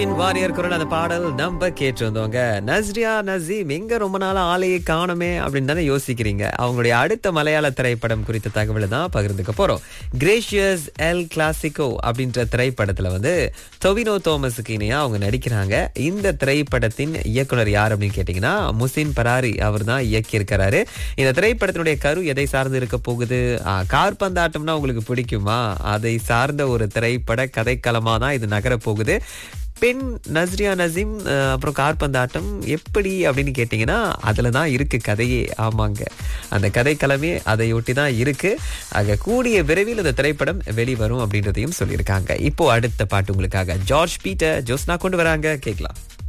warrior குரல் அந்த பாடல் நம்ம கேட்டு வந்தோங்க நஸ்ரியா நசீம் எங்க ரொம்ப நாளா ஆளையே காணுமே அப்படின்னு தானே யோசிக்கிறீங்க அவங்களுடைய அடுத்த மலையாள திரைப்படம் குறித்த தகவலை தான் பகிர்ந்துக்க போறோம் கிரேஷியஸ் எல் கிளாசிகோ அப்படின்ற திரைப்படத்துல வந்து டொவினோ தோமஸுக்கு இணையா அவங்க நடிக்கிறாங்க இந்த திரைப்படத்தின் இயக்குனர் யார் அப்படின்னு கேட்டீங்கன்னா முசின் பராரி அவர் தான் இயக்கியிருக்கிறாரு இந்த திரைப்படத்தினுடைய கரு எதை சார்ந்து இருக்க போகுது ஆ, காற்பந்தாட்டம்னா உங்களுக்கு பிடிக்குமா அதை சார்ந்த ஒரு திரைப்பட கதைக்களமா தான் இது நகரப் போகுது பெண் நஸ்ரியா நசீம் அஹ், அப்புறம் கார்பந்தாட்டம் எப்படி அப்படின்னு கேட்டிங்கன்னா அதில் தான் இருக்கு கதையே ஆமாங்க அந்த கதைக்களமே அதை ஒட்டி தான் இருக்கு ஆக கூடிய விரைவில் இந்த திரைப்படம் வெளிவரும் அப்படின்றதையும் சொல்லியிருக்காங்க இப்போ அடுத்த பாட்டு உங்களுக்காக ஜார்ஜ் பீட்டர் ஜோஸ்னா கொண்டு வராங்க கேட்கலாம்